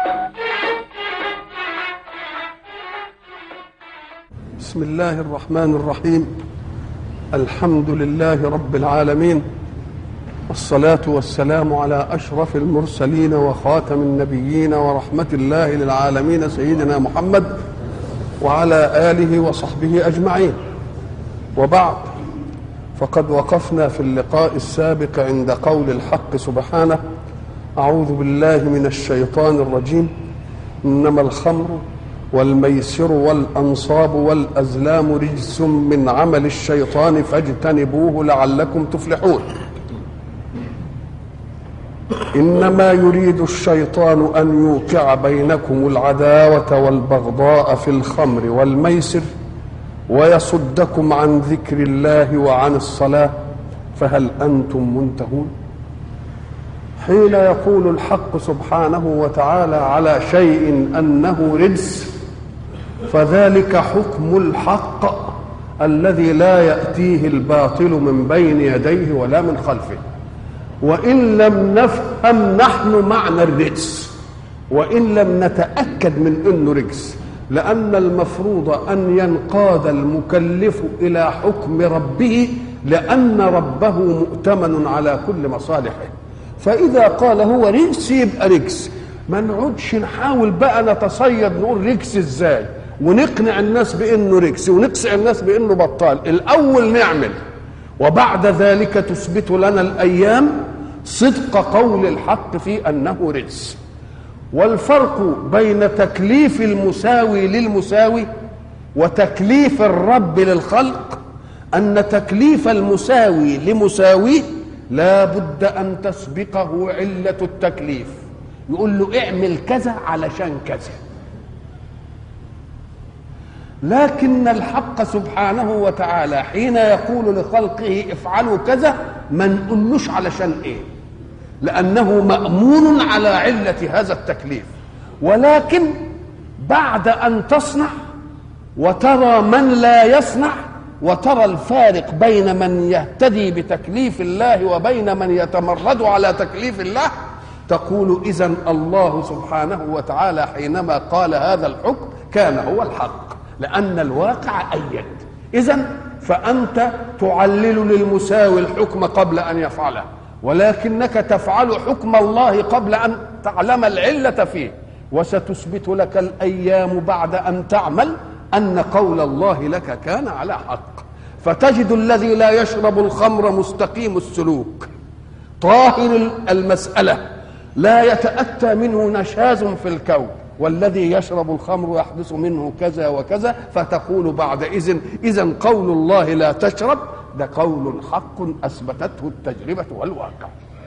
بسم الله الرحمن الرحيم الحمد لله رب العالمين والصلاة والسلام على أشرف المرسلين وخاتم النبيين ورحمة الله للعالمين سيدنا محمد وعلى آله وصحبه أجمعين وبعد فقد وقفنا في اللقاء السابق عند قول الحق سبحانه أعوذ بالله من الشيطان الرجيم إنما الخمر والميسر والأنصاب والأزلام رجس من عمل الشيطان فاجتنبوه لعلكم تفلحون إنما يريد الشيطان أن يوقع بينكم العداوة والبغضاء في الخمر والميسر ويصدكم عن ذكر الله وعن الصلاة فهل أنتم منتهون حين يقول الحق سبحانه وتعالى على شيء أنه رجس فذلك حكم الحق الذي لا يأتيه الباطل من بين يديه ولا من خلفه وإن لم نفهم نحن معنى الرجس وإن لم نتأكد من أنه رجس لأن المفروض أن ينقاد المكلف إلى حكم ربه لأن ربه مؤتمن على كل مصالحه فإذا قال هو رجس يبقى رجس ما نقعدش نحاول بقى نتصيد نقول رجس ازاي ونقنع الناس بانه رجس ونقسع الناس بانه بطال الاول نعمل وبعد ذلك تثبت لنا الايام صدق قول الحق في انه رجس والفرق بين تكليف المساوي للمساوي وتكليف الرب للخلق ان تكليف المساوي لمساويه لا بد ان تسبقه عله التكليف يقول له اعمل كذا علشان كذا لكن الحق سبحانه وتعالى حين يقول لخلقه افعلوا كذا ما نقولوش علشان ايه لانه مامون على عله هذا التكليف ولكن بعد ان تصنع وترى من لا يصنع وترى الفارق بين من يهتدي بتكليف الله وبين من يتمرد على تكليف الله تقول اذا الله سبحانه وتعالى حينما قال هذا الحكم كان هو الحق لأن الواقع أيد إذا فأنت تعلل للمساوي الحكم قبل أن يفعله ولكنك تفعل حكم الله قبل أن تعلم العلة فيه وستثبت لك الأيام بعد أن تعمل أن قول الله لك كان على حق فتجد الذي لا يشرب الخمر مستقيم السلوك طاهر المسألة لا يتأتى منه نشاز في الكون والذي يشرب الخمر يحدث منه كذا وكذا فتقول بعد إذن إذن قول الله لا تشرب ده قول حق أثبتته التجربة والواقع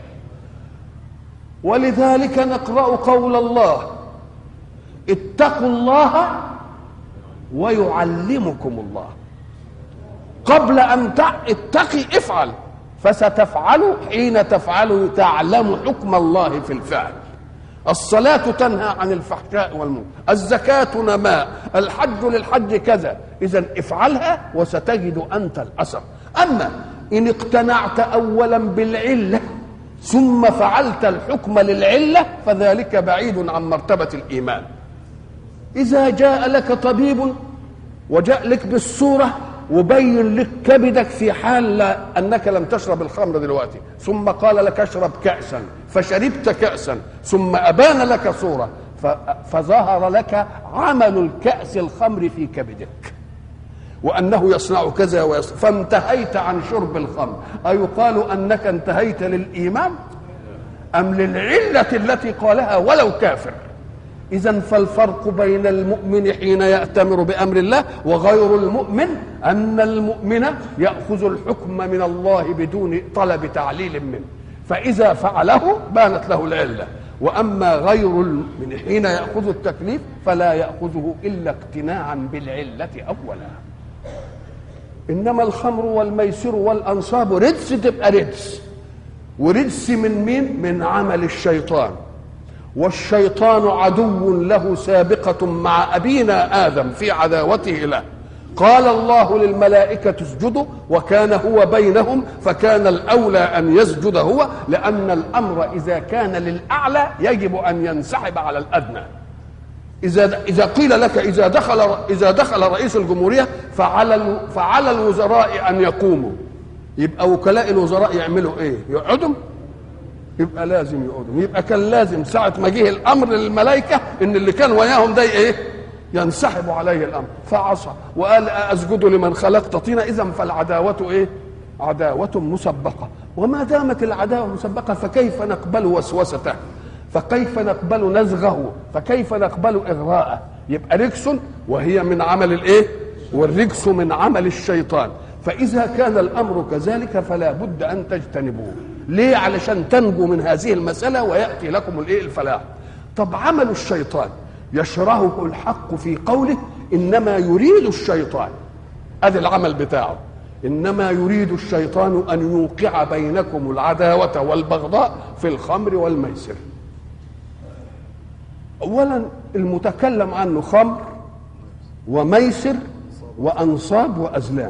ولذلك نقرأ قول الله اتقوا الله ويعلمكم الله قبل أن اتقي افعل فستفعل حين تفعل تعلم حكم الله في الفعل الصلاة تنهى عن الفحشاء والمنكر الزكاة نماء الحج للحج كذا إذا افعلها وستجد أنت الأثر أما إن اقتنعت أولا بالعلة ثم فعلت الحكم للعلة فذلك بعيد عن مرتبة الإيمان إذا جاء لك طبيب وجاء لك بالصورة وبين لك كبدك في حال انك لم تشرب الخمر دلوقتي ثم قال لك اشرب كاسا فشربت كاسا ثم ابان لك صوره فظهر لك عمل الكاس الخمر في كبدك وانه يصنع كذا ويصنع فانتهيت عن شرب الخمر ايقال انك انتهيت للايمان ام للعله التي قالها ولو كافر إذا فالفرق بين المؤمن حين يأتمر بأمر الله وغير المؤمن أن المؤمن يأخذ الحكم من الله بدون طلب تعليل منه فإذا فعله بانت له العلة وأما غير المؤمن حين يأخذ التكليف فلا يأخذه إلا اقتناعا بالعلة أولا إنما الخمر والميسر والأنصاب رجس تبقى رجس ورجس من مين؟ من عمل الشيطان والشيطان عدو له سابقة مع أبينا آدم في عداوته له قال الله للملائكة اسجدوا وكان هو بينهم فكان الأولى أن يسجد هو لأن الأمر إذا كان للأعلى يجب أن ينسحب على الأدنى إذا إذا قيل لك إذا دخل إذا دخل رئيس الجمهورية فعلى فعلى الوزراء أن يقوموا يبقى وكلاء الوزراء يعملوا إيه؟ يقعدوا يبقى لازم يقعدوا يبقى كان لازم ساعة ما جه الأمر للملائكة إن اللي كان وياهم ده إيه؟ ينسحب عليه الامر فعصى وقال اسجد لمن خلقت طينا اذا فالعداوه ايه عداوه مسبقه وما دامت العداوه مسبقه فكيف نقبل وسوسته فكيف نقبل نزغه فكيف نقبل اغراءه يبقى رجس وهي من عمل الايه والرجس من عمل الشيطان فاذا كان الامر كذلك فلا بد ان تجتنبوه ليه علشان تنجو من هذه المساله وياتي لكم الايه الفلاح طب عمل الشيطان يشرهه الحق في قوله انما يريد الشيطان ادي العمل بتاعه انما يريد الشيطان ان يوقع بينكم العداوه والبغضاء في الخمر والميسر اولا المتكلم عنه خمر وميسر وانصاب وازلام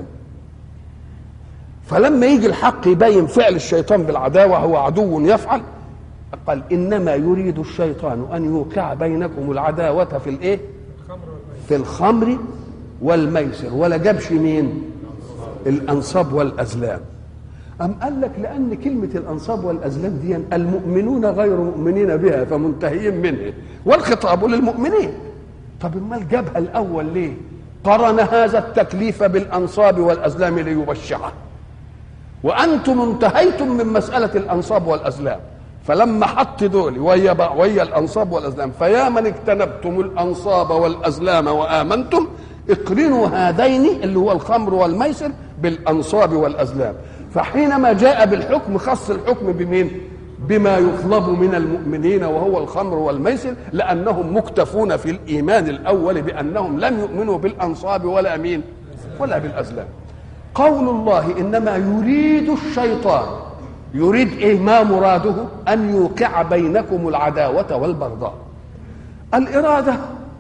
فلما يجي الحق يبين فعل الشيطان بالعداوه هو عدو يفعل قال انما يريد الشيطان ان يوقع بينكم العداوه في الايه في الخمر والميسر ولا جابش مين الانصاب والازلام أم قال لك لأن كلمة الأنصاب والأزلام دي المؤمنون غير مؤمنين بها فمنتهيين منها والخطاب للمؤمنين طب امال جابها الأول ليه؟ قرن هذا التكليف بالأنصاب والأزلام ليبشعه وأنتم انتهيتم من مسألة الأنصاب والأزلام فلما حط دول ويا ويا الانصاب والازلام فيا من اجتنبتم الانصاب والازلام وامنتم اقرنوا هذين اللي هو الخمر والميسر بالانصاب والازلام فحينما جاء بالحكم خص الحكم بمين بما يطلب من المؤمنين وهو الخمر والميسر لانهم مكتفون في الايمان الاول بانهم لم يؤمنوا بالانصاب ولا مين ولا بالازلام قول الله انما يريد الشيطان يريد ايه ما مراده ان يوقع بينكم العداوه والبغضاء الاراده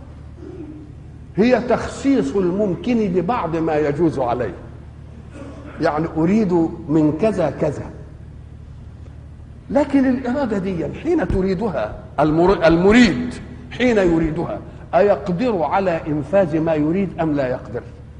هي تخصيص الممكن ببعض ما يجوز عليه يعني اريد من كذا كذا لكن الاراده دي حين تريدها المريد حين يريدها ايقدر على انفاذ ما يريد ام لا يقدر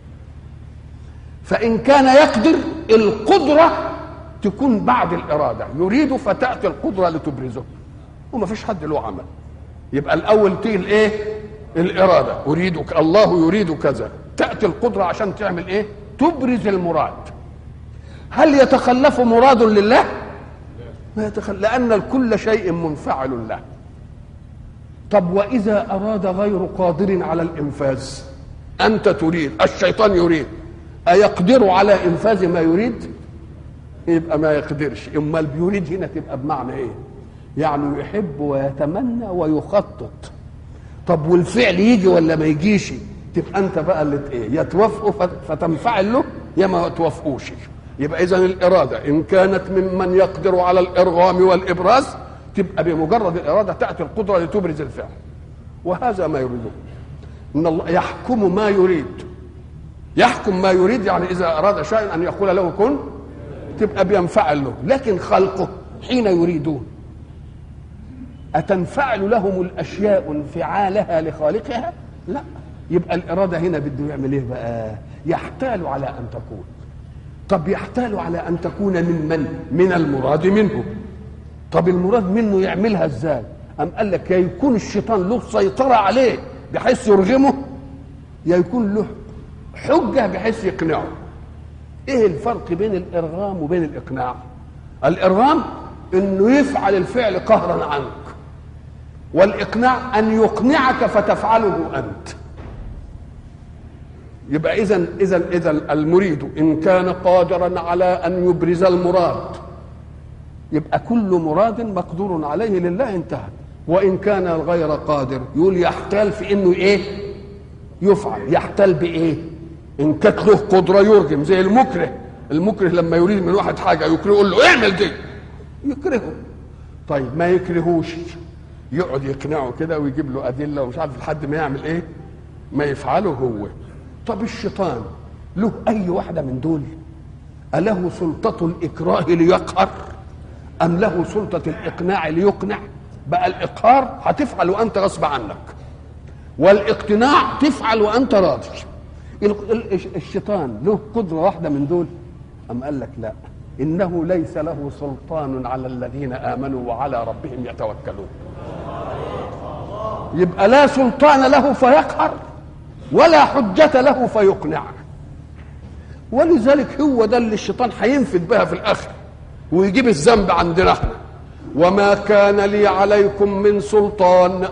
فان كان يقدر القدره تكون بعد الإرادة يريد فتأتي القدرة لتبرزه وما فيش حد له عمل يبقى الأول تيجي الإيه الإرادة أريدك الله يريد كذا تأتي القدرة عشان تعمل إيه تبرز المراد هل يتخلف مراد لله ما يتخلف لأن كل شيء منفعل له طب وإذا أراد غير قادر على الإنفاذ أنت تريد الشيطان يريد أيقدر على إنفاذ ما يريد يبقى ما يقدرش امال بيريد هنا تبقى بمعنى ايه يعني يحب ويتمنى ويخطط طب والفعل يجي ولا ما يجيش تبقى انت بقى اللي ايه يا توافقه فتنفعل له يا ما توافقوش يبقى اذا الاراده ان كانت ممن يقدر على الارغام والابراز تبقى بمجرد الاراده تاتي القدره لتبرز الفعل وهذا ما يريده ان الله يحكم ما يريد يحكم ما يريد يعني اذا اراد شيئا ان يقول له كن تبقى بينفعل له لكن خلقه حين يريدون أتنفعل لهم الأشياء انفعالها لخالقها لا يبقى الإرادة هنا بده يعمل إيه بقى يحتال على أن تكون طب يحتال على أن تكون من من من المراد منه طب المراد منه يعملها ازاي أم قال لك يا يكون الشيطان له سيطرة عليه بحيث يرغمه يا يكون له حجة بحيث يقنعه ايه الفرق بين الارغام وبين الاقناع الارغام انه يفعل الفعل قهرا عنك والاقناع ان يقنعك فتفعله انت يبقى اذا اذا اذا المريد ان كان قادرا على ان يبرز المراد يبقى كل مراد مقدور عليه لله انتهى وان كان غير قادر يقول يحتال في انه ايه يفعل يحتال بايه ان كانت له قدره يرجم زي المكره المكره لما يريد من واحد حاجه يكره يقول له اعمل دي يكرهه طيب ما يكرهوش يقعد يقنعه كده ويجيب له ادله ومش عارف لحد ما يعمل ايه ما يفعله هو طب الشيطان له اي واحده من دول اله سلطه الاكراه ليقهر ام له سلطه الاقناع ليقنع بقى الاقهار هتفعل وانت غصب عنك والاقتناع تفعل وانت راضي ال- ال- الشيطان له قدره واحده من دول ام قال لك لا انه ليس له سلطان على الذين امنوا وعلى ربهم يتوكلون يبقى لا سلطان له فيقهر ولا حجة له فيقنع ولذلك هو ده اللي الشيطان هينفد بها في الآخر ويجيب الذنب عندنا احنا وما كان لي عليكم من سلطان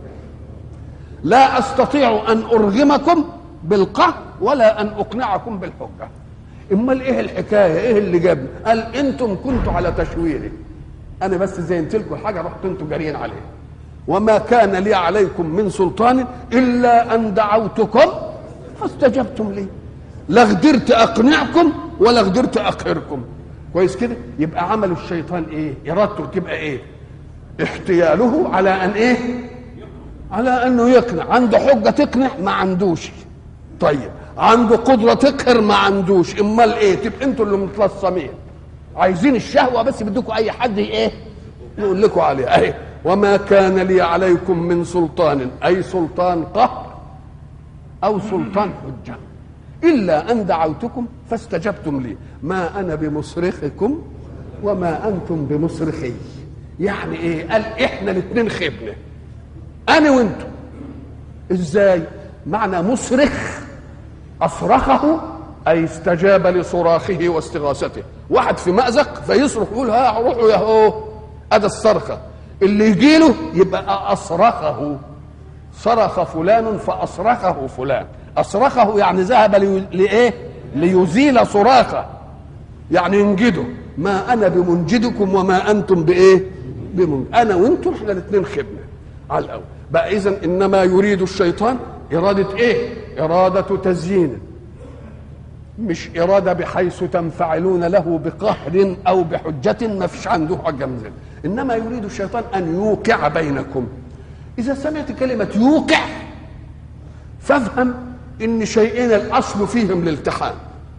لا استطيع ان ارغمكم بالقهر ولا ان اقنعكم بالحجه امال ايه الحكايه ايه اللي جابني قال انتم كنتوا على تشويري انا بس زينت لكم الحاجه رحتوا انتوا جاريين عليها وما كان لي عليكم من سلطان الا ان دعوتكم فاستجبتم لي لا قدرت اقنعكم ولا قدرت اقهركم كويس كده يبقى عمل الشيطان ايه ارادته تبقى ايه احتياله على ان ايه على انه يقنع عنده حجه تقنع ما عندوش طيب عنده قدره تقهر ما عندوش امال ايه تبقى انتوا اللي متلصمين عايزين الشهوه بس بدكم اي حد ايه يقول لكم عليها اهي وما كان لي عليكم من سلطان اي سلطان قهر او سلطان حجه الا ان دعوتكم فاستجبتم لي ما انا بمصرخكم وما انتم بمصرخي يعني ايه قال احنا الاثنين خبنا انا وانتم ازاي معنى مصرخ اصرخه اي استجاب لصراخه واستغاثته واحد في مأزق فيصرخ يقول ها روحوا يا هو ادي الصرخه اللي يجي له يبقى اصرخه صرخ فلان فاصرخه فلان اصرخه يعني ذهب لي- لايه ليزيل صراخه يعني ينجده ما انا بمنجدكم وما انتم بايه بمن... انا وانتم احنا الاثنين خدمه على الاول بقى اذا انما يريد الشيطان اراده ايه اراده تزيين مش اراده بحيث تنفعلون له بقهر او بحجه ما فيش عنده حجه من ذلك انما يريد الشيطان ان يوقع بينكم اذا سمعت كلمه يوقع فافهم ان شيئين الاصل فيهم الالتحام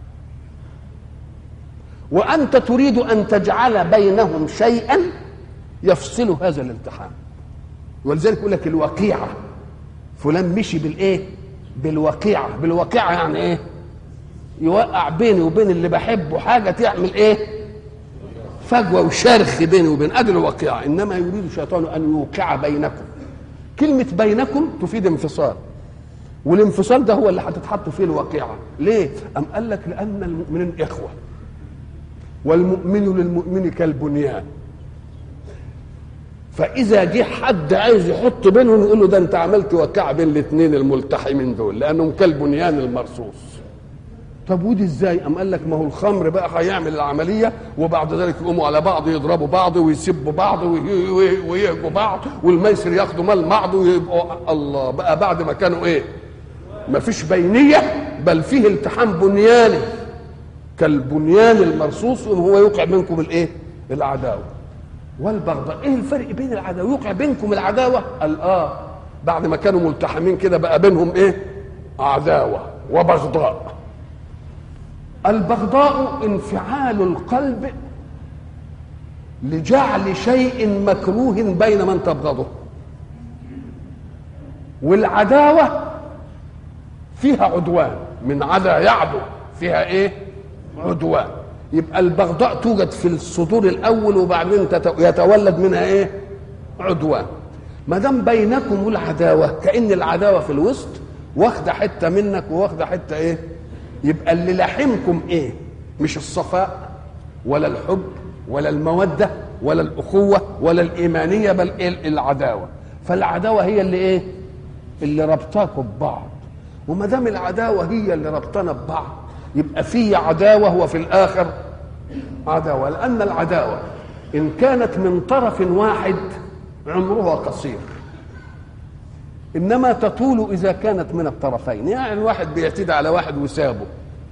وانت تريد ان تجعل بينهم شيئا يفصل هذا الالتحام ولذلك يقول لك الوقيعه فلان مشي بالايه بالوقيعه بالوقيعه يعني ايه يوقع بيني وبين اللي بحبه حاجه تعمل ايه فجوه وشرخ بيني وبين ادي الوقيعه انما يريد الشيطان ان يوقع بينكم كلمه بينكم تفيد انفصال والانفصال ده هو اللي هتتحط فيه الوقيعه ليه ام قال لك لان المؤمنين اخوه والمؤمن للمؤمن كالبنيان فاذا جه حد عايز يحط بينهم يقول له ده انت عملت وقعه بين الاثنين الملتحمين دول لانهم كالبنيان المرصوص طب ودي ازاي ام قال لك ما هو الخمر بقى هيعمل العمليه وبعد ذلك يقوموا على بعض يضربوا بعض ويسبوا بعض وي- وي- ويهجوا بعض والميسر ياخدوا مال بعض ويبقوا الله بقى بعد ما كانوا ايه ما فيش بينيه بل فيه التحام بنياني كالبنيان المرصوص وهو يوقع بينكم الايه العداوه والبغضاء ايه الفرق بين العداوه يوقع بينكم العداوه قال اه بعد ما كانوا ملتحمين كده بقى بينهم ايه عداوه وبغضاء البغضاء انفعال القلب لجعل شيء مكروه بين من تبغضه والعداوه فيها عدوان من عدا يعدو فيها ايه عدوان يبقى البغضاء توجد في الصدور الاول وبعدين تت- يتولد منها ايه عدوان ما دام بينكم العداوه كان العداوه في الوسط واخده حته منك وواخده حته ايه يبقى اللي لاحمكم ايه مش الصفاء ولا الحب ولا الموده ولا الاخوه ولا الايمانيه بل إيه العداوه فالعداوه هي اللي ايه اللي ربطاكم ببعض وما دام العداوه هي اللي ربطنا ببعض يبقى في عداوه وفي الاخر عداوه لان العداوه ان كانت من طرف واحد عمرها قصير انما تطول اذا كانت من الطرفين يعني الواحد بيعتدي على واحد وسابه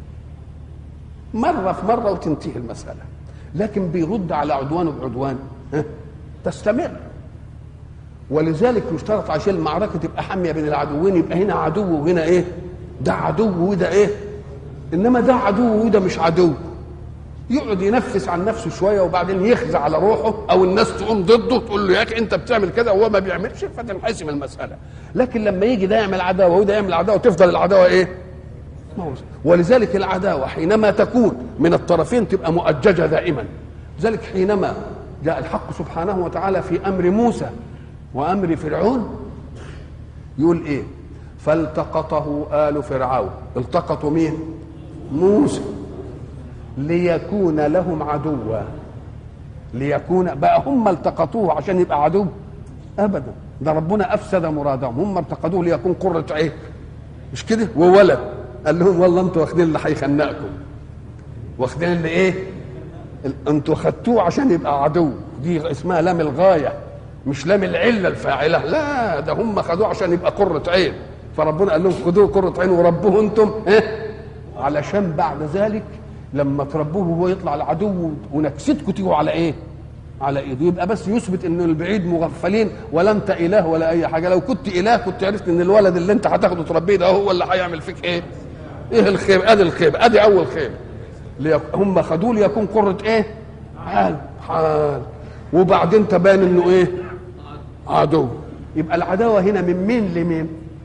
مره في مره وتنتهي المساله لكن بيرد على عدوانه بعدوان ها؟ تستمر ولذلك يشترط عشان المعركه تبقى حاميه بين العدوين يبقى هنا عدو وهنا ايه ده عدو وده ايه انما ده عدو وده مش عدو يقعد ينفس عن نفسه شويه وبعدين يخزع على روحه او الناس تقوم ضده تقول له يا اخي انت بتعمل كده وهو ما بيعملش فتنحسم المساله لكن لما يجي ده يعمل عداوه وده يعمل عداوه تفضل العداوه ايه موزن. ولذلك العداوه حينما تكون من الطرفين تبقى مؤججه دائما ذلك حينما جاء الحق سبحانه وتعالى في امر موسى وامر فرعون يقول ايه فالتقطه ال فرعون التقطوا مين موسى ليكون لهم عدوا ليكون بقى هم التقطوه عشان يبقى عدو ابدا ده ربنا افسد مرادهم هم التقطوه ليكون قرة عين مش كده وولد قال لهم والله انتوا واخدين اللي هيخنقكم واخدين اللي ايه انتوا خدتوه عشان يبقى عدو دي اسمها لام الغايه مش لام العله الفاعله لا ده هم خدوه عشان يبقى قرة عين فربنا قال لهم خدوه قرة عين وربوه انتم ايه علشان بعد ذلك لما تربوه وهو يطلع العدو ونكستكم تيجوا على ايه؟ على ايده يبقى بس يثبت ان البعيد مغفلين ولا انت اله ولا اي حاجه لو كنت اله كنت عرفت ان الولد اللي انت هتاخده تربيه ده هو اللي هيعمل فيك ايه؟ ايه الخيب؟ ادي الخيب ادي اول خيب ليك هم خدوه ليكون قرة ايه؟ حال حال وبعدين تبان انه ايه؟ عدو يبقى العداوه هنا من مين لمين؟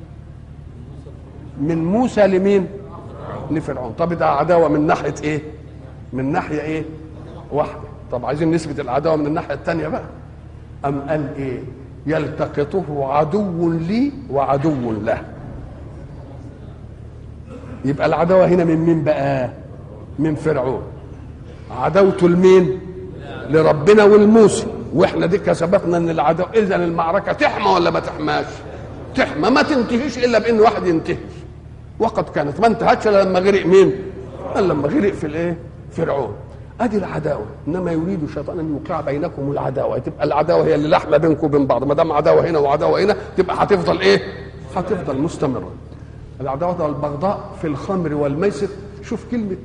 من موسى لمين؟ لفرعون طب ده عداوه من ناحيه ايه من ناحيه ايه واحده طب عايزين نثبت العداوه من الناحيه الثانيه بقى ام قال ايه يلتقطه عدو لي وعدو له يبقى العداوه هنا من مين بقى من فرعون عداوته لمين لربنا والموسى واحنا دي كسبتنا ان العداوه اذا المعركه تحمى ولا ما تحماش تحمى ما تنتهيش الا بان واحد ينتهي وقد كانت ما انتهتش الا لما غرق مين؟ قال لما غرق في الايه؟ فرعون ادي العداوه انما يريد الشيطان ان يوقع بينكم العداوه تبقى العداوه هي اللي لحمه بينكم وبين بعض ما دام عداوه هنا وعداوه هنا تبقى هتفضل ايه؟ هتفضل مستمره العداوه والبغضاء في الخمر والميسر شوف كلمه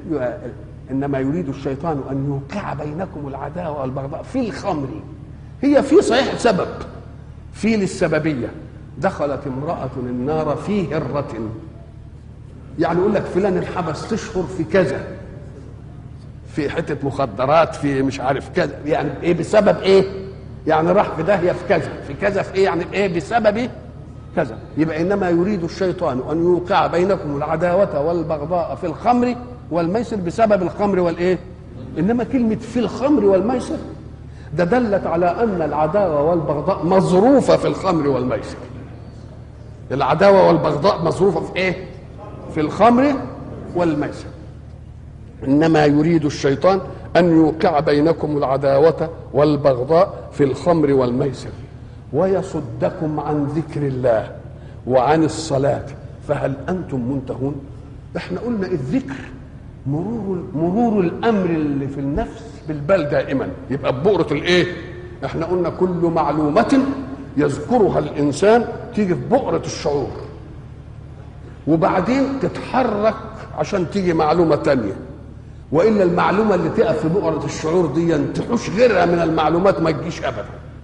انما يريد الشيطان ان يوقع بينكم العداوه والبغضاء في الخمر هي في صحيح سبب في للسببيه دخلت امراه النار في هره يعني يقول لك فلان انحبس تشهر في كذا في حته مخدرات في مش عارف كذا يعني ايه بسبب ايه يعني راح في داهيه في كذا في كذا في ايه يعني ايه بسبب كذا يبقى انما يريد الشيطان ان يوقع بينكم العداوه والبغضاء في الخمر والميسر بسبب الخمر والايه انما كلمه في الخمر والميسر ده دلت على ان العداوه والبغضاء مظروفه في الخمر والميسر العداوه والبغضاء مظروفه في ايه في الخمر والميسر انما يريد الشيطان ان يوقع بينكم العداوه والبغضاء في الخمر والميسر ويصدكم عن ذكر الله وعن الصلاه فهل انتم منتهون احنا قلنا الذكر مرور مرور الامر اللي في النفس بالبال دائما يبقى ببؤره الايه احنا قلنا كل معلومه يذكرها الانسان تيجي في بؤره الشعور وبعدين تتحرك عشان تيجي معلومه تانية والا المعلومه اللي تقف في بؤره الشعور دي تحوش غيرها من المعلومات ما تجيش ابدا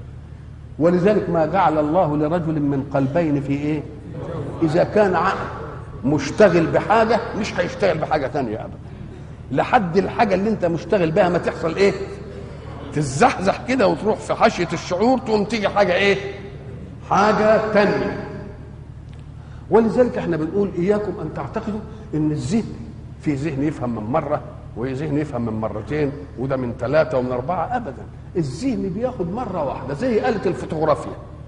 ولذلك ما جعل الله لرجل من قلبين في ايه اذا كان عقل مشتغل بحاجه مش هيشتغل بحاجه تانية ابدا لحد الحاجه اللي انت مشتغل بها ما تحصل ايه تتزحزح كده وتروح في حاشيه الشعور تقوم تيجي حاجه ايه حاجه تانية ولذلك احنا بنقول اياكم ان تعتقدوا ان الذهن في ذهن يفهم من مره وذهن يفهم من مرتين وده من ثلاثه ومن اربعه ابدا الذهن بياخد مره واحده زي آلة الفوتوغرافيا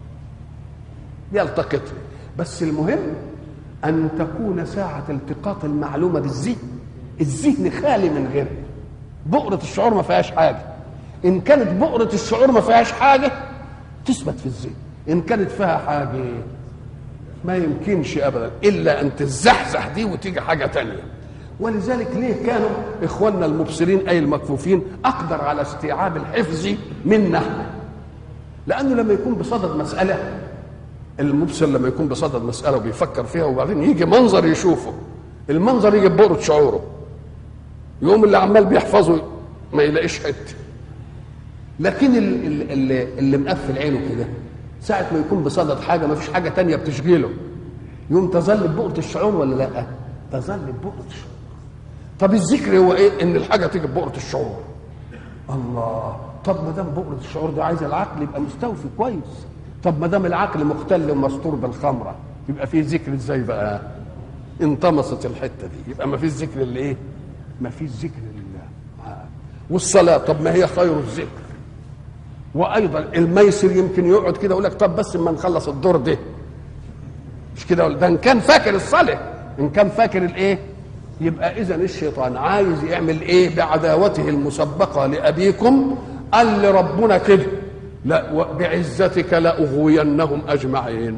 يلتقط بس المهم ان تكون ساعه التقاط المعلومه بالذهن الذهن خالي من غيره بؤره الشعور ما فيهاش حاجه ان كانت بؤره الشعور ما فيهاش حاجه تثبت في الذهن ان كانت فيها حاجه ما يمكنش ابدا الا ان تزحزح دي وتيجي حاجه تانية ولذلك ليه كانوا اخواننا المبصرين اي المكفوفين اقدر على استيعاب الحفظ منا لانه لما يكون بصدد مساله المبصر لما يكون بصدد مساله وبيفكر فيها وبعدين يجي منظر يشوفه المنظر يجي ببؤره شعوره يوم اللي عمال بيحفظه ما يلاقيش حته لكن اللي, اللي, اللي مقفل عينه كده ساعة ما يكون بصدد حاجة ما فيش حاجة تانية بتشغله يوم تظل ببؤرة الشعور ولا لا تظل ببؤرة الشعور طب الذكر هو ايه ان الحاجه تيجي ببؤرة الشعور الله طب ما دام بؤرة الشعور ده عايز العقل يبقى مستوفي كويس طب ما دام العقل مختل ومستور بالخمره يبقى فيه ذكر ازاي بقى انطمست الحته دي يبقى ما فيش ذكر لايه ما فيش ذكر لله والصلاه طب ما هي خير الذكر وايضا الميسر يمكن يقعد كده يقول لك طب بس اما نخلص الدور ده مش كده ده ان كان فاكر الصلاه ان كان فاكر الايه يبقى اذا الشيطان عايز يعمل ايه بعداوته المسبقه لابيكم قال لربنا كده لا بعزتك لاغوينهم اجمعين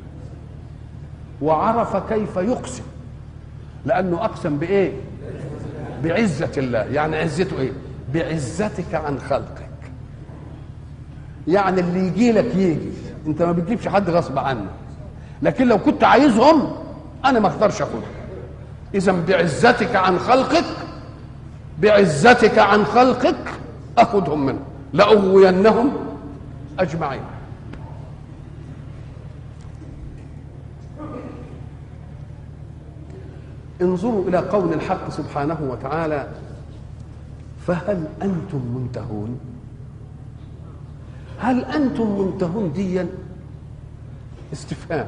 وعرف كيف يقسم لانه اقسم بايه بعزه الله يعني عزته ايه بعزتك عن خلقك يعني اللي يجي لك يجي انت ما بتجيبش حد غصب عنك لكن لو كنت عايزهم انا ما اقدرش اخدهم اذا بعزتك عن خلقك بعزتك عن خلقك اخذهم منهم لاغوينهم اجمعين انظروا الى قول الحق سبحانه وتعالى فهل انتم منتهون هل انتم منتهون ديا استفهام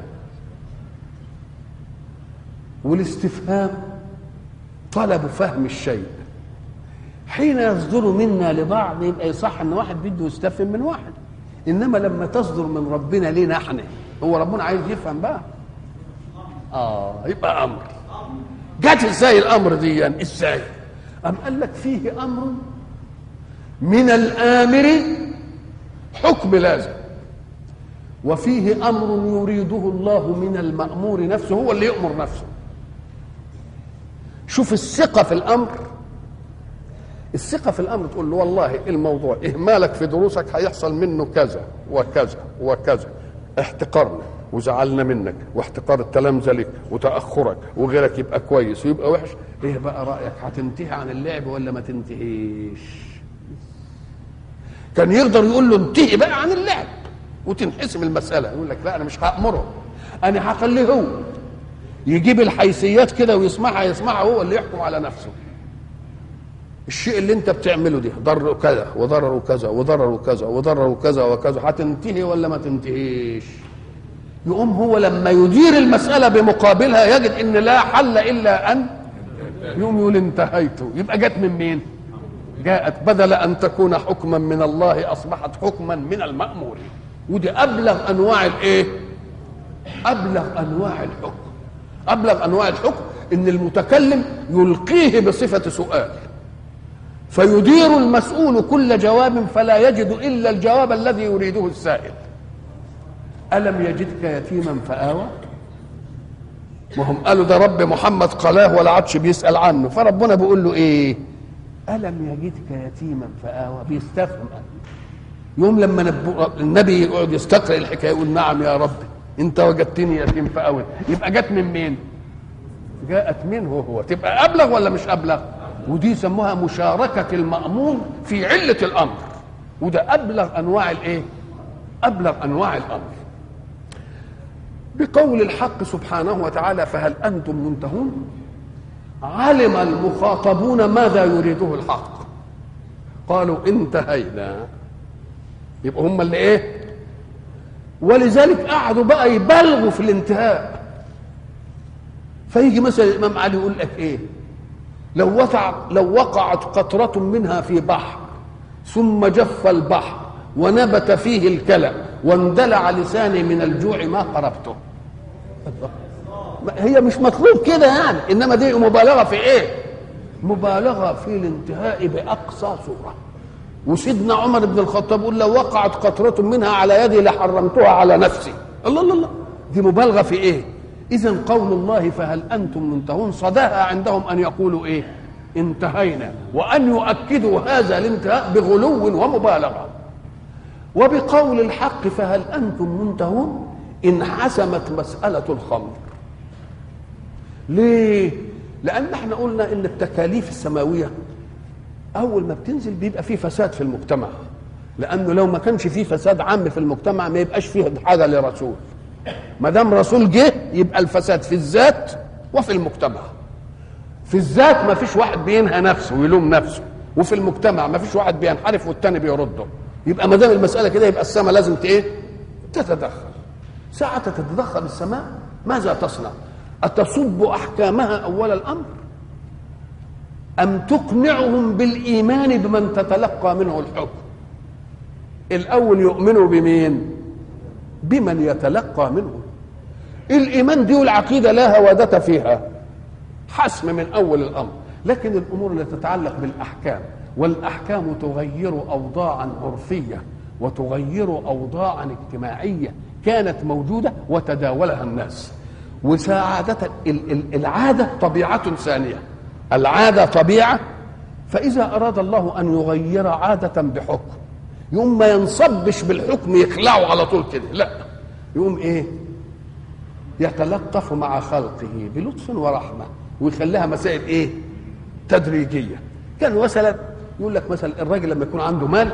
والاستفهام طلب فهم الشيء حين يصدر منا لبعض يبقى يصح ان واحد بده يستفهم من واحد انما لما تصدر من ربنا لينا احنا هو ربنا عايز يفهم بقى اه يبقى امر جت ازاي الامر دي يعني ازاي ام قال لك فيه امر من الامر حكم لازم وفيه امر يريده الله من المامور نفسه هو اللي يامر نفسه شوف الثقه في الامر الثقه في الامر تقول له والله الموضوع اهمالك في دروسك هيحصل منه كذا وكذا وكذا احتقارنا وزعلنا منك واحتقار التلامذه لك وتاخرك وغيرك يبقى كويس ويبقى وحش ايه بقى رايك هتنتهي عن اللعب ولا ما تنتهيش كان يقدر يقول له انتهي بقى عن اللعب وتنحسم المساله يقول لك لا انا مش هامره انا هخليه هو يجيب الحيثيات كده ويسمعها يسمعها هو اللي يحكم على نفسه الشيء اللي انت بتعمله ده ضر كذا وضرر كذا وضرر كذا وضرر كذا وكذا هتنتهي ولا ما تنتهيش يقوم هو لما يدير المسألة بمقابلها يجد ان لا حل الا ان يقوم يقول انتهيت يبقى جت من مين جاءت بدل ان تكون حكما من الله اصبحت حكما من المأمور ودي ابلغ انواع الايه ابلغ انواع الحكم ابلغ انواع الحكم ان المتكلم يلقيه بصفة سؤال فيدير المسؤول كل جواب فلا يجد الا الجواب الذي يريده السائل الم يجدك يتيما فاوى وهم قالوا ده رب محمد قلاه ولا عادش بيسال عنه فربنا بيقول له ايه الم يجدك يتيما فاوى بيستفهم يوم لما نب... النبي يقعد يستقرأ الحكايه يقول نعم يا رب انت وجدتني يتيم فاوى يبقى جت من مين جاءت منه هو تبقى ابلغ ولا مش ابلغ ودي يسموها مشاركة المأمور في علة الأمر وده أبلغ أنواع الإيه؟ أبلغ أنواع الأمر بقول الحق سبحانه وتعالى فهل أنتم منتهون؟ علم المخاطبون ماذا يريده الحق قالوا انتهينا يبقى هم اللي ايه ولذلك قعدوا بقى يبالغوا في الانتهاء فيجي مثلا الامام علي يقول لك ايه لو وقع لو وقعت قطرة منها في بحر ثم جف البحر ونبت فيه الكلى واندلع لساني من الجوع ما قربته هي مش مطلوب كده يعني انما دي مبالغه في ايه مبالغه في الانتهاء باقصى صوره وسيدنا عمر بن الخطاب يقول لو وقعت قطرة منها على يدي لحرمتها على نفسي الله الله الله دي مبالغه في ايه إذا قول الله فهل أنتم منتهون صداها عندهم أن يقولوا إيه انتهينا وأن يؤكدوا هذا الانتهاء بغلو ومبالغة وبقول الحق فهل أنتم منتهون انحسمت مسألة الخمر ليه لأن احنا قلنا إن التكاليف السماوية أول ما بتنزل بيبقى فيه فساد في المجتمع لأنه لو ما كانش فيه فساد عام في المجتمع ما يبقاش فيه حاجة لرسول ما دام رسول جه يبقى الفساد في الذات وفي المجتمع في الذات ما فيش واحد بينهى نفسه ويلوم نفسه وفي المجتمع ما فيش واحد بينحرف والتاني بيرده يبقى ما دام المساله كده يبقى السماء لازم ت- ايه تتدخل ساعة تتدخل السماء ماذا تصنع أتصب أحكامها أول الأمر أم تقنعهم بالإيمان بمن تتلقى منه الحكم الأول يؤمنوا بمين بمن يتلقى منه الإيمان دي والعقيدة لا هوادة فيها حسم من أول الأمر لكن الأمور التي تتعلق بالأحكام والأحكام تغير أوضاعا عرفية وتغير أوضاعا اجتماعية كانت موجودة وتداولها الناس وسعادة ال- ال- العادة طبيعة ثانية العادة طبيعة فإذا أراد الله أن يغير عادة بحكم يقوم ما ينصبش بالحكم يخلعه على طول كده لا يقوم ايه يتلطف مع خلقه بلطف ورحمه ويخليها مسائل ايه تدريجيه كان مثلا يقول لك مثلا الراجل لما يكون عنده مال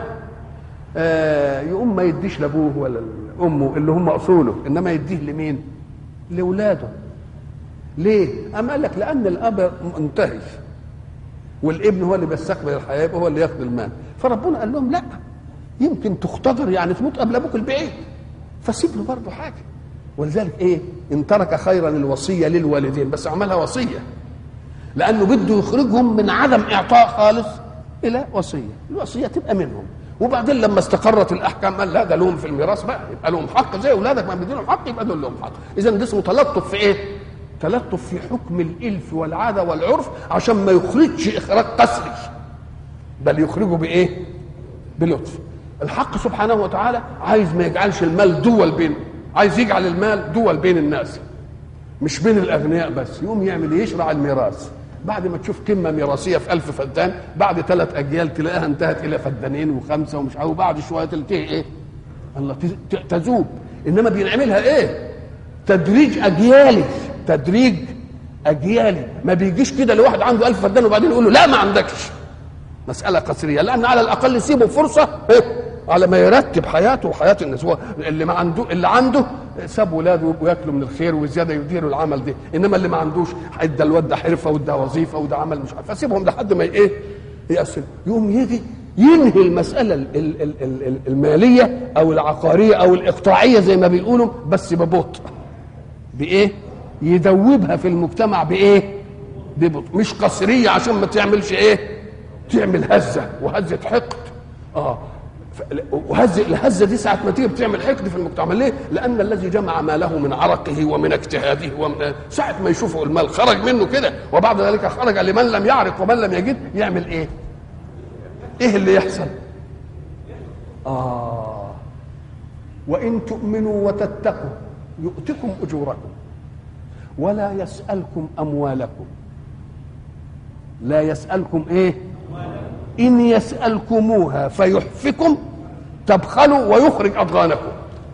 آه يقوم ما يديش لابوه ولا لامه اللي هم اصوله انما يديه لمين لاولاده ليه أم قال لك لان الاب منتهي والابن هو اللي بيستقبل الحياه يبقى هو اللي ياخذ المال فربنا قال لهم لا يمكن تختبر يعني تموت قبل ابوك البعيد فسيب له برضه حاجه ولذلك ايه ان ترك خيرا الوصيه للوالدين بس عملها وصيه لانه بده يخرجهم من عدم اعطاء خالص الى وصيه الوصيه تبقى منهم وبعدين لما استقرت الاحكام قال لا ده لهم في الميراث بقى يبقى لهم حق زي اولادك ما بيديلهم حق يبقى دول لهم حق اذا ده اسمه تلطف في ايه تلطف في حكم الالف والعاده والعرف عشان ما يخرجش اخراج قسري بل يخرجه بايه بلطف الحق سبحانه وتعالى عايز ما يجعلش المال دول بين عايز يجعل المال دول بين الناس مش بين الاغنياء بس يقوم يعمل إيه؟ يشرع الميراث بعد ما تشوف قمه ميراثيه في ألف فدان بعد ثلاث اجيال تلاقيها انتهت الى فدانين وخمسه ومش عارف وبعد شويه تنتهي ايه؟ الله تز- ت- تذوب انما بينعملها ايه؟ تدريج اجيالي تدريج اجيالي ما بيجيش كده لواحد عنده ألف فدان وبعدين يقول له لا ما عندكش مسألة قصرية لأن على الأقل سيبه فرصة إيه؟ على ما يرتب حياته وحياة الناس هو اللي ما عنده اللي عنده ساب ولاده وياكلوا من الخير وزيادة يديروا العمل ده إنما اللي ما عندوش ادى الواد ده حرفة وده وظيفة وده عمل مش عارف فسيبهم لحد ما إيه يأسل يقوم يجي ينهي المسألة ال- ال- ال- ال- المالية أو العقارية أو الإقطاعية زي ما بيقولوا بس ببطء بإيه؟ يدوبها في المجتمع بإيه؟ ببطء مش قصرية عشان ما تعملش إيه؟ تعمل هزه وهزه حقد اه ف- وهزه الهزه دي ساعه ما تيجي بتعمل حقد في المجتمع ليه؟ لان الذي جمع ماله من عرقه ومن اجتهاده ومن ساعه ما يشوفه المال خرج منه كده وبعد ذلك خرج لمن لم يعرق ومن لم يجد يعمل ايه؟ ايه اللي يحصل؟ اه وان تؤمنوا وتتقوا يؤتكم اجوركم ولا يسالكم اموالكم لا يسالكم ايه؟ إن يسألكموها فيحفكم تبخلوا ويخرج أضغانكم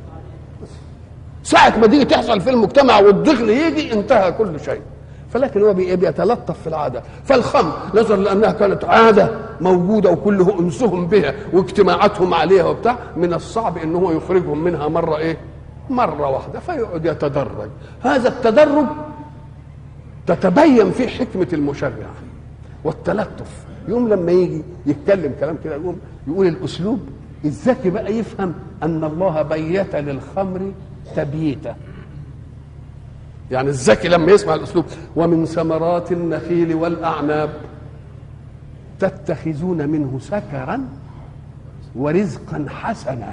ساعة ما تيجي تحصل في المجتمع والضغن يجي انتهى كل شيء فلكن هو بي- بيتلطف في العادة فالخمر نظرا لأنها كانت عادة موجودة وكله أنسهم بها واجتماعاتهم عليها وبتاع من الصعب أن هو يخرجهم منها مرة إيه مرة واحدة فيقعد يتدرج هذا التدرج تتبين فيه حكمة المشرع والتلطف يوم لما يجي يتكلم كلام كده يقوم يقول الاسلوب الذكي بقى يفهم ان الله بيت للخمر تبييتا يعني الذكي لما يسمع الاسلوب ومن ثمرات النخيل والاعناب تتخذون منه سكرا ورزقا حسنا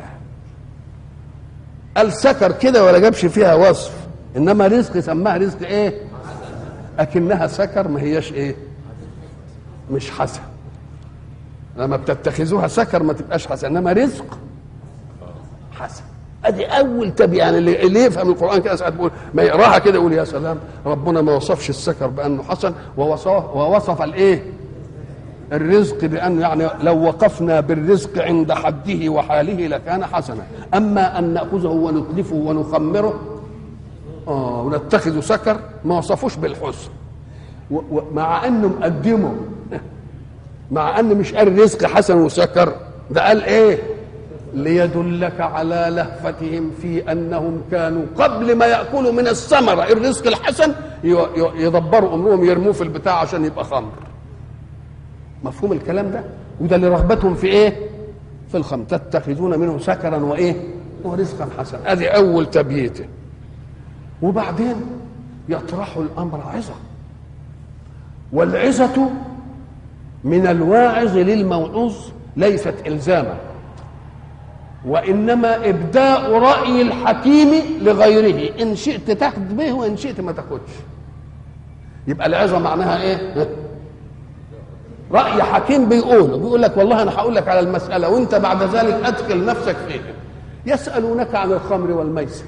قال سكر كده ولا جابش فيها وصف انما رزق سماها رزق ايه اكنها سكر ما هياش ايه مش حسن لما بتتخذوها سكر ما تبقاش حسن انما رزق حسن ادي اول تبي يعني اللي, اللي يفهم القران كده ساعات بيقول ما يقراها كده يقول يا سلام ربنا ما وصفش السكر بانه حسن ووصف, ووصف الايه الرزق بانه يعني لو وقفنا بالرزق عند حده وحاله لكان حسنا اما ان ناخذه ونتلفه ونخمره اه ونتخذه سكر ما وصفوش بالحسن و- ومع انه مقدمه مع ان مش قال رزق حسن وسكر ده قال ايه ليدلك على لهفتهم في انهم كانوا قبل ما ياكلوا من الثمره الرزق الحسن ي- ي- يدبروا امرهم يرموه في البتاع عشان يبقى خمر مفهوم الكلام ده وده لرغبتهم في ايه في الخمر تتخذون منه سكرا وايه ورزقا حسنا ادي اول تبييته وبعدين يطرح الامر عظه والعظه من الواعظ للموعوظ ليست الزاما وانما ابداء راي الحكيم لغيره ان شئت تاخذ به وان شئت ما تاخذش يبقى العظه معناها ايه راي حكيم بيقوله بيقول لك والله انا هقول لك على المساله وانت بعد ذلك ادخل نفسك فيها يسالونك عن الخمر والميسر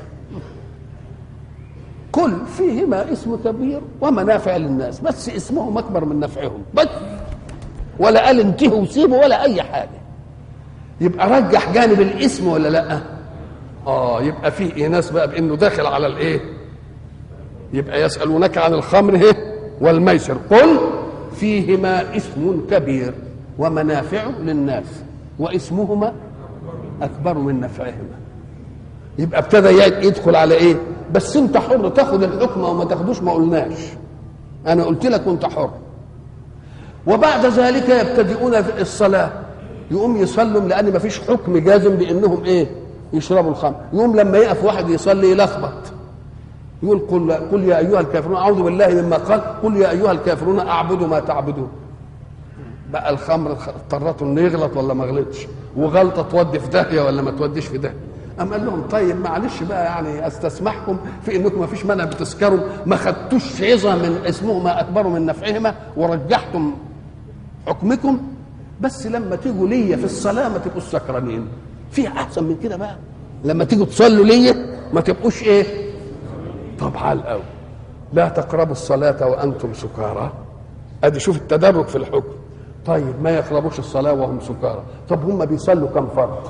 كل فيهما اسم كبير ومنافع للناس بس اسمهم اكبر من نفعهم بس ولا قال انتهوا وسيبوا ولا اي حاجه يبقى رجح جانب الاسم ولا لا اه يبقى فيه ناس بقى بانه داخل على الايه يبقى يسالونك عن الخمر هي والميسر قل فيهما اسم كبير ومنافع للناس واسمهما اكبر من نفعهما يبقى ابتدى يدخل على ايه بس انت حر تاخد الحكم وما تاخدوش ما قلناش انا قلت لك وانت حر وبعد ذلك يبتدئون الصلاه يقوم يصلوا لان ما فيش حكم جازم بانهم ايه يشربوا الخمر يقوم لما يقف واحد يصلي يلخبط يقول قل قل يا ايها الكافرون اعوذ بالله مما قال قل يا ايها الكافرون اعبد ما تعبدون بقى الخمر اضطرته انه يغلط ولا ما غلطش وغلطه تودي في داهيه ولا ما توديش في داهيه أم قال لهم طيب معلش بقى يعني استسمحكم في انكم ما فيش مانع بتسكروا ما خدتوش عظه من اسمهما اكبر من نفعهما ورجحتم حكمكم بس لما تيجوا ليا في الصلاه ما تبقوش سكرانين في احسن من كده بقى لما تيجوا تصلوا ليا ما تبقوش ايه طب على الاول لا تقربوا الصلاه وانتم سكارى ادي شوف التدرج في الحكم طيب ما يقربوش الصلاه وهم سكارى طب هم بيصلوا كم فرض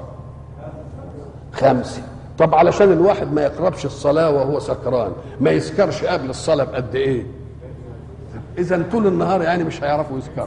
خمسه طب علشان الواحد ما يقربش الصلاه وهو سكران ما يسكرش قبل الصلاه بقد ايه اذا طول النهار يعني مش هيعرفوا يسكروا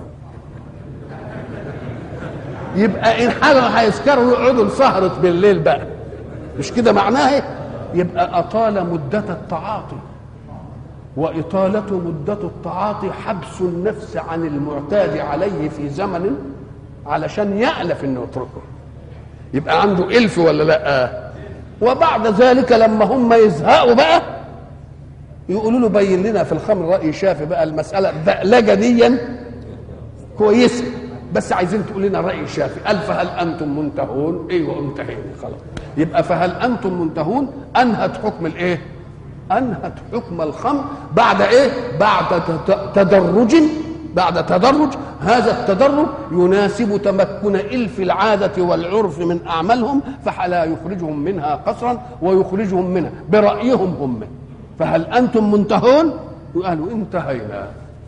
يبقى ان حاجه هيسكروا يقعدوا لسهرة بالليل بقى مش كده معناه إيه؟ يبقى اطال مده التعاطي واطاله مده التعاطي حبس النفس عن المعتاد عليه في زمن علشان يالف انه يتركه يبقى عنده الف ولا لا وبعد ذلك لما هم يزهقوا بقى يقولوا له بين لنا في الخمر راي شافي بقى المساله دقلجه ديا كويسه بس عايزين تقول لنا راي شافي قال فهل انتم منتهون ايوه انتهينا خلاص يبقى فهل انتم منتهون انهت حكم الايه انهت حكم الخمر بعد ايه بعد تدرج بعد تدرج هذا التدرج يناسب تمكن الف العاده والعرف من اعمالهم فلا يخرجهم منها قصرا ويخرجهم منها برايهم هم فهل انتم منتهون قالوا انتهينا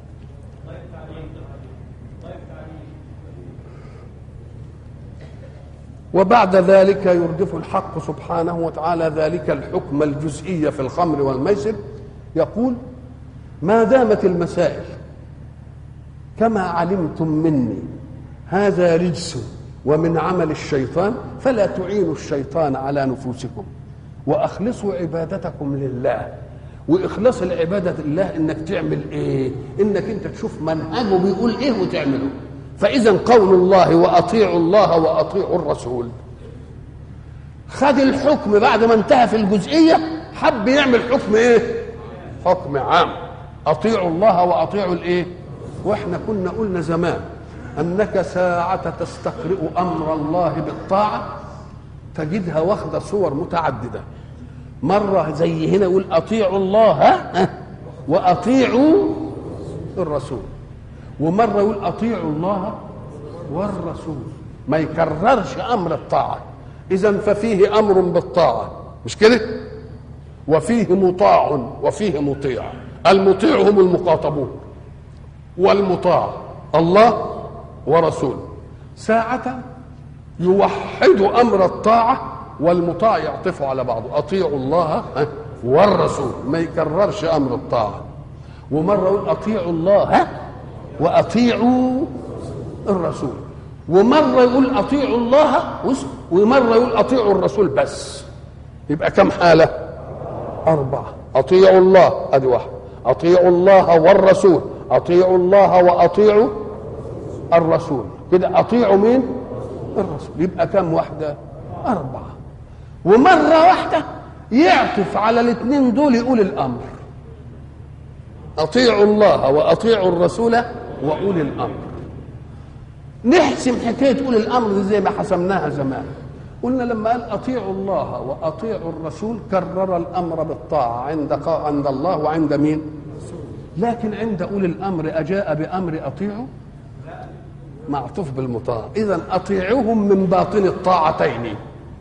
وبعد ذلك يردف الحق سبحانه وتعالى ذلك الحكم الجزئي في الخمر والميسر يقول ما دامت المسائل كما علمتم مني هذا رجس ومن عمل الشيطان فلا تعينوا الشيطان على نفوسكم واخلصوا عبادتكم لله واخلاص العباده لله انك تعمل ايه انك انت تشوف منهجه بيقول ايه وتعمله فاذا قول الله واطيعوا الله واطيعوا الرسول خد الحكم بعد ما انتهى في الجزئيه حب يعمل حكم ايه حكم عام اطيعوا الله واطيعوا الايه واحنا كنا قلنا زمان انك ساعه تستقرئ امر الله بالطاعه تجدها واخده صور متعدده مره زي هنا يقول اطيعوا الله واطيعوا الرسول ومره يقول اطيعوا الله والرسول ما يكررش امر الطاعه اذا ففيه امر بالطاعه مش كده وفيه مطاع وفيه مطيع المطيع هم المخاطبون والمطاع الله ورسوله ساعة يوحد أمر الطاعة والمطاع يعطفه على بعضه أطيعوا الله والرسول ما يكررش أمر الطاعة ومرة يقول أطيعوا الله وأطيعوا الرسول ومره يقول اطيعوا الله ومره يقول اطيعوا الرسول بس يبقى كم حاله اربعه اطيعوا الله ادي واحد اطيعوا الله والرسول اطيعوا الله واطيعوا الرسول كده اطيعوا مين الرسول يبقى كم واحده اربعه ومره واحده يعطف على الاثنين دول يقول الامر اطيعوا الله واطيعوا الرسول واولي الامر نحسم حكايه اولي الامر دي زي ما حسمناها زمان قلنا لما قال اطيعوا الله واطيعوا الرسول كرر الامر بالطاعه عند عند الله وعند مين لكن عند اولي الامر اجاء بامر اطيعوا معطوف بالمطاع اذا اطيعوهم من باطن الطاعتين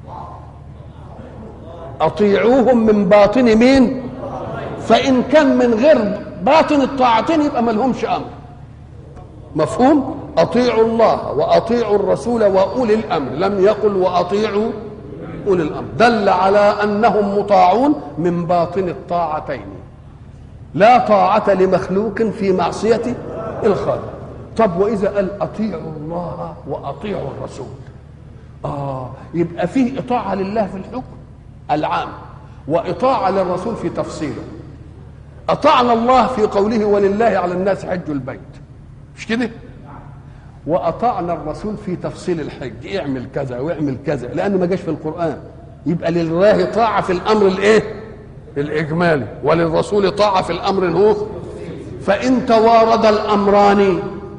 اطيعوهم من باطن مين فان كان من غير باطن الطاعتين يبقى ما لهمش امر مفهوم اطيعوا الله واطيعوا الرسول واولي الامر لم يقل واطيعوا اولي الامر دل على انهم مطاعون من باطن الطاعتين لا طاعه لمخلوق في معصيه الخالق طب واذا قال اطيعوا الله واطيعوا الرسول اه يبقى فيه اطاعه لله في الحكم العام واطاعه للرسول في تفصيله اطعنا الله في قوله ولله على الناس حج البيت مش كده واطعنا الرسول في تفصيل الحج اعمل كذا واعمل كذا لانه ما جاش في القران يبقى لله طاعه في الامر الايه الاجمالي وللرسول طاعه في الامر هو فان توارد الامران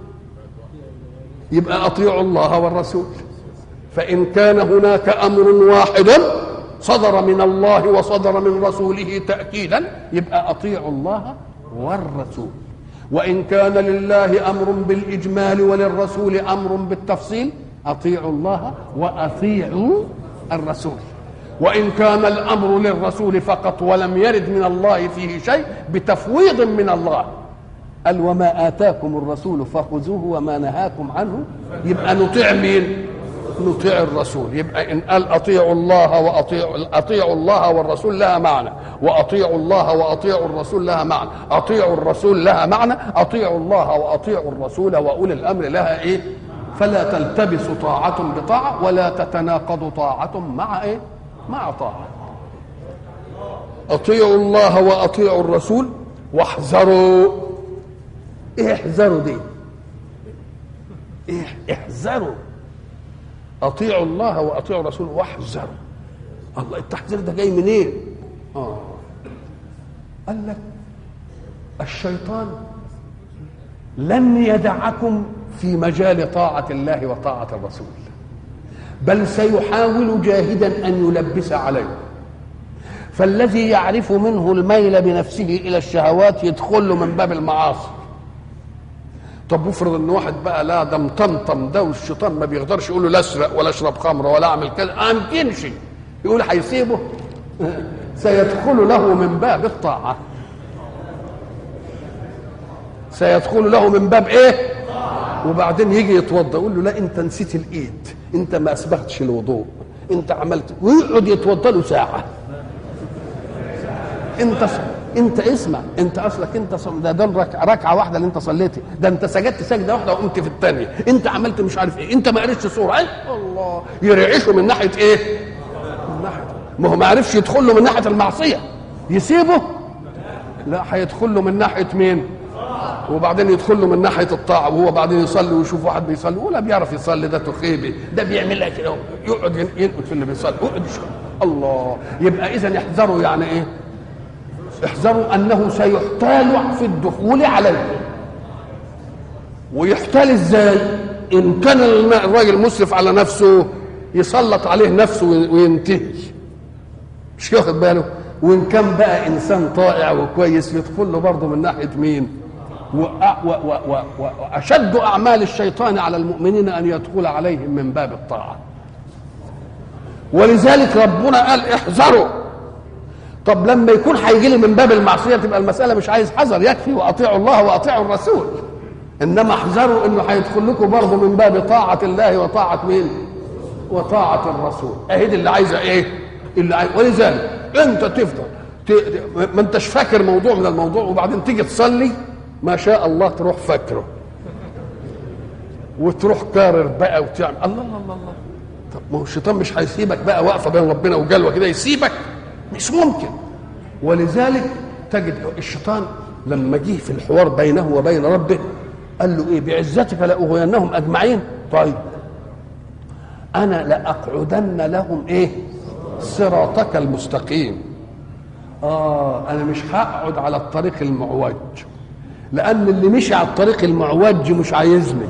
يبقى اطيعوا الله والرسول فان كان هناك امر واحد صدر من الله وصدر من رسوله تاكيدا يبقى اطيعوا الله والرسول وان كان لله امر بالاجمال وللرسول امر بالتفصيل اطيعوا الله واطيعوا الرسول وان كان الامر للرسول فقط ولم يرد من الله فيه شيء بتفويض من الله قال وما اتاكم الرسول فخذوه وما نهاكم عنه يبقى نطيع مين نطيع الرسول يبقى ان قال اطيعوا الله واطيعوا اطيعوا الله والرسول لها معنى واطيعوا الله واطيعوا الرسول لها معنى اطيعوا الرسول لها معنى اطيعوا الله واطيعوا الرسول واولي الامر لها ايه فلا تلتبس طاعة بطاعة ولا تتناقض طاعة مع ايه مع طاعة اطيعوا الله واطيعوا الرسول واحذروا ايه احذروا دي ايه احذروا اطيعوا الله واطيعوا الرسول واحذروا الله التحذير ده جاي منين إيه؟ اه قال لك الشيطان لن يدعكم في مجال طاعة الله وطاعة الرسول بل سيحاول جاهدا أن يلبس عليكم فالذي يعرف منه الميل بنفسه إلى الشهوات يدخل له من باب المعاصي طب افرض ان واحد بقى لا ده مطمطم ده والشيطان ما بيقدرش يقول له لا اسرق ولا اشرب خمره ولا اعمل كذا ما يمكنش يقول هيسيبه سيدخل له من باب الطاعه سيدخل له من باب ايه وبعدين يجي يتوضا يقول له لا انت نسيت الايد انت ما اسبغتش الوضوء انت عملت ويقعد يتوضا له ساعه انت انت اسمع انت اصلك انت صم... ده ده ركعه ركعه واحده اللي انت صليتها ده انت سجدت سجده واحده وقمت في الثانيه انت عملت مش عارف ايه انت ما قريتش صوره ايه الله يرعشه من ناحيه ايه من ناحيه ما هو ما عرفش يدخل له من ناحيه المعصيه يسيبه لا هيدخل له من ناحيه مين وبعدين يدخل له من ناحيه الطاعه وهو بعدين يصلي ويشوف واحد بيصلي ولا بيعرف يصلي ده تخيبي ده بيعملها كده يقعد ينقد في اللي بيصلي يقعد الله يبقى اذا يحذروا يعني ايه احذروا انه سيحتال في الدخول عليه ويحتال ازاي ان كان الراجل مسرف على نفسه يسلط عليه نفسه وينتهي مش واخد باله وان كان بقى انسان طائع وكويس يدخل له برضه من ناحيه مين واشد اعمال الشيطان على المؤمنين ان يدخل عليهم من باب الطاعه ولذلك ربنا قال احذروا طب لما يكون هيجي لي من باب المعصيه تبقى المساله مش عايز حذر يكفي واطيعوا الله واطيعوا الرسول انما احذروا انه هيدخل لكم برضه من باب طاعه الله وطاعه مين؟ وطاعه الرسول اهي دي اللي عايزه ايه؟ اللي عايز ولذلك انت تفضل ت... ما انتش فاكر موضوع من الموضوع وبعدين تيجي تصلي ما شاء الله تروح فاكره وتروح كارر بقى وتعمل الله الله الله الله طب ما هو الشيطان مش هيسيبك بقى واقفه بين ربنا وجلوه كده يسيبك مش ممكن ولذلك تجد الشيطان لما جه في الحوار بينه وبين ربه قال له ايه بعزتك لاغوينهم اجمعين طيب انا لاقعدن لهم ايه صراطك المستقيم اه انا مش هقعد على الطريق المعوج لان اللي مشي على الطريق المعوج مش عايزني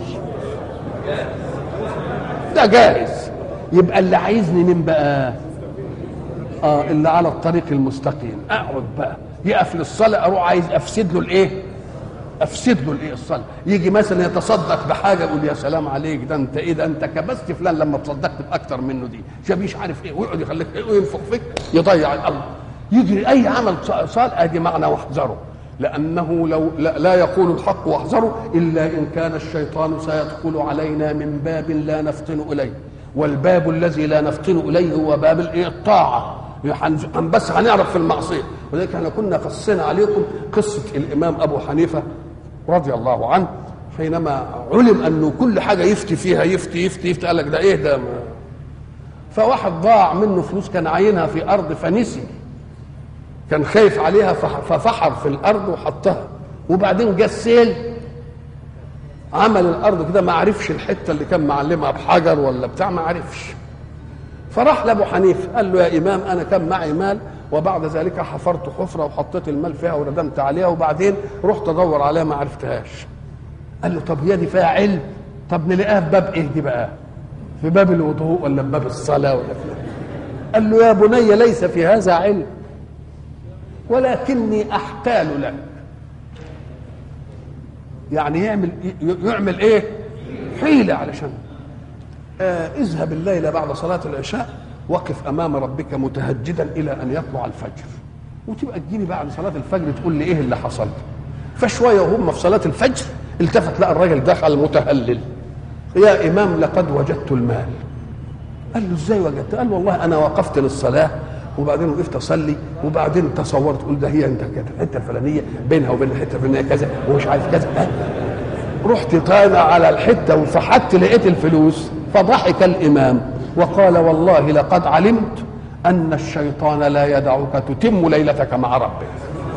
ده جاهز يبقى اللي عايزني مين بقى اه اللي على الطريق المستقيم اقعد بقى يقف للصلاه اروح عايز افسد له الايه افسد له الايه الصلاه يجي مثلا يتصدق بحاجه يقول يا سلام عليك ده انت ايه ده انت كبست فلان لما تصدقت باكتر منه دي شاب مش عارف ايه ويقعد يخليك ايه وينفخ فيك يضيع الامر يجري اي عمل صالح ادي معنى واحذره لانه لو لا, لا يقول الحق واحذروا الا ان كان الشيطان سيدخل علينا من باب لا نفطن اليه والباب الذي لا نفطن اليه هو باب الايه الطاعه هن بس هنعرف في المعصيه ولذلك احنا كنا قصينا عليكم قصه الامام ابو حنيفه رضي الله عنه حينما علم انه كل حاجه يفتي فيها يفتي يفتي يفتي قال لك ده ايه ده فواحد ضاع منه فلوس كان عاينها في ارض فنسي كان خايف عليها ففحر في الارض وحطها وبعدين جه السيل عمل الارض كده ما عرفش الحته اللي كان معلمها بحجر ولا بتاع ما عرفش فراح لابو حنيفه قال له يا امام انا كان معي مال وبعد ذلك حفرت حفره وحطيت المال فيها وردمت عليها وبعدين رحت ادور عليها ما عرفتهاش قال له طب هي دي فيها علم طب نلاقيها في باب ايه دي بقى في باب الوضوء ولا في باب الصلاه ولا في قال له يا بني ليس في هذا علم ولكني احتال لك يعني يعمل يعمل ايه حيله علشان آه اذهب الليله بعد صلاه العشاء وقف امام ربك متهجدا الى ان يطلع الفجر وتبقى تجيني بعد صلاه الفجر تقول لي ايه اللي حصل فشويه وهم في صلاه الفجر التفت لقى الراجل دخل متهلل يا امام لقد وجدت المال قال له ازاي وجدت قال والله انا وقفت للصلاه وبعدين وقفت اصلي وبعدين تصورت قلت ده هي انت كده الحته الفلانيه بينها وبين الحته الفلانيه كذا ومش عارف كذا أه؟ رحت طالع على الحته وفحت لقيت الفلوس فضحك الامام وقال والله لقد علمت ان الشيطان لا يدعك تتم ليلتك مع ربك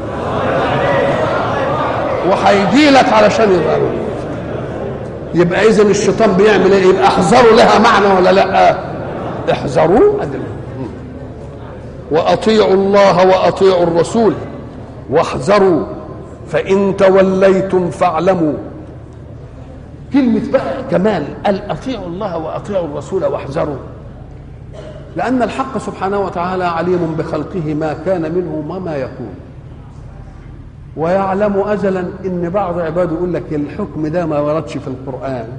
وهيجي لك علشان يظهر يبقى اذا الشيطان بيعمل ايه يبقى احذروا لها معنى ولا لا احذروا أدل. واطيعوا الله واطيعوا الرسول واحذروا فان توليتم فاعلموا كلمة بقى كمان قال أطيعوا الله وأطيعوا الرسول واحذروا لأن الحق سبحانه وتعالى عليم بخلقه ما كان منه وما يكون ويعلم أزلا إن بعض عباده يقول لك الحكم ده ما وردش في القرآن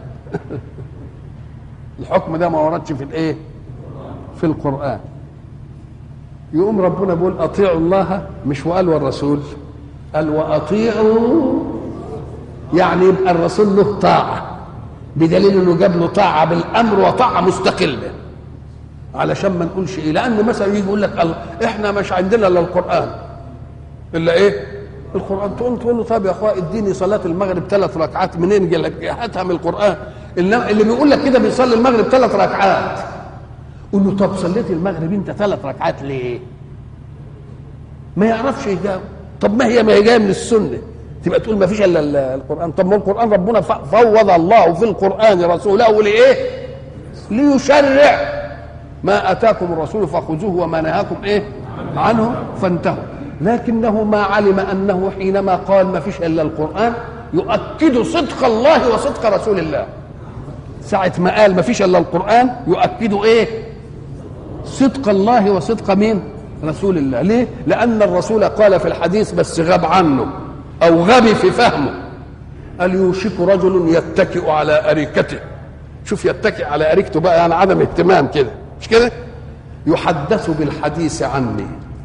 الحكم ده ما وردش في الإيه؟ في القرآن يقوم ربنا بيقول أطيعوا الله مش وقال والرسول قال وأطيعوا يعني يبقى الرسول له طاعة بدليل انه جاب له طاعة بالامر وطاعة مستقلة علشان ما نقولش ايه لان مثلا يجي يقول لك الله احنا مش عندنا الا القرآن الا ايه القرآن تقوم تقول له طب يا اخويا اديني صلاة المغرب ثلاث ركعات منين جالك هاتها من القرآن اللي بيقول لك كده بيصلي المغرب ثلاث ركعات قول له طب صليت المغرب انت ثلاث ركعات ليه؟ ما يعرفش يجاوب طب ما هي ما هي جايه من السنه تبقى تقول ما فيش الا القران طب ما القران ربنا فوض الله في القران رسوله لايه ليشرع ما اتاكم الرسول فخذوه وما نهاكم ايه عنه فانتهوا لكنه ما علم انه حينما قال ما فيش الا القران يؤكد صدق الله وصدق رسول الله ساعة ما قال ما فيش الا القرآن يؤكد ايه؟ صدق الله وصدق مين؟ رسول الله، ليه؟ لأن الرسول قال في الحديث بس غاب عنه أو غبي في فهمه قال يوشك رجل يتكئ على أريكته شوف يتكئ على أريكته بقى يعني عدم اهتمام كده مش كده؟ يحدث بالحديث عني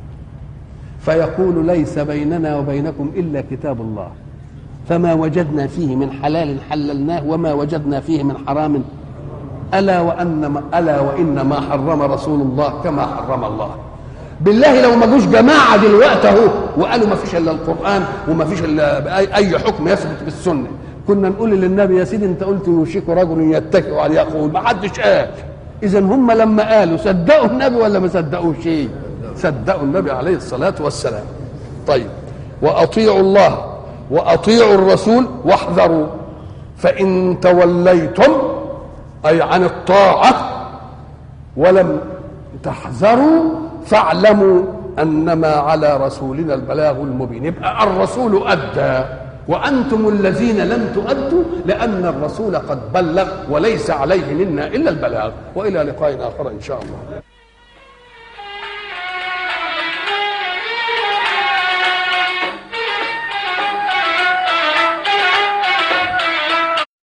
فيقول ليس بيننا وبينكم إلا كتاب الله فما وجدنا فيه من حلال حللناه وما وجدنا فيه من حرام ألا وأن ألا وإن ما حرم رسول الله كما حرم الله بالله لو ما جوش جماعة دلوقتي أهو وقالوا ما فيش إلا القرآن وما فيش إلا أي حكم يثبت بالسنة كنا نقول للنبي يا سيدي انت قلت يوشك رجل يتكئ على يقول ما حدش قال اذا هم لما قالوا صدقوا النبي ولا ما صدقوش شيء صدقوا النبي عليه الصلاه والسلام طيب واطيعوا الله واطيعوا الرسول واحذروا فان توليتم اي عن الطاعه ولم تحذروا فاعلموا انما على رسولنا البلاغ المبين يبقى الرسول ادى وانتم الذين لم تؤدوا لان الرسول قد بلغ وليس عليه منا الا البلاغ والى لقاء اخر ان شاء الله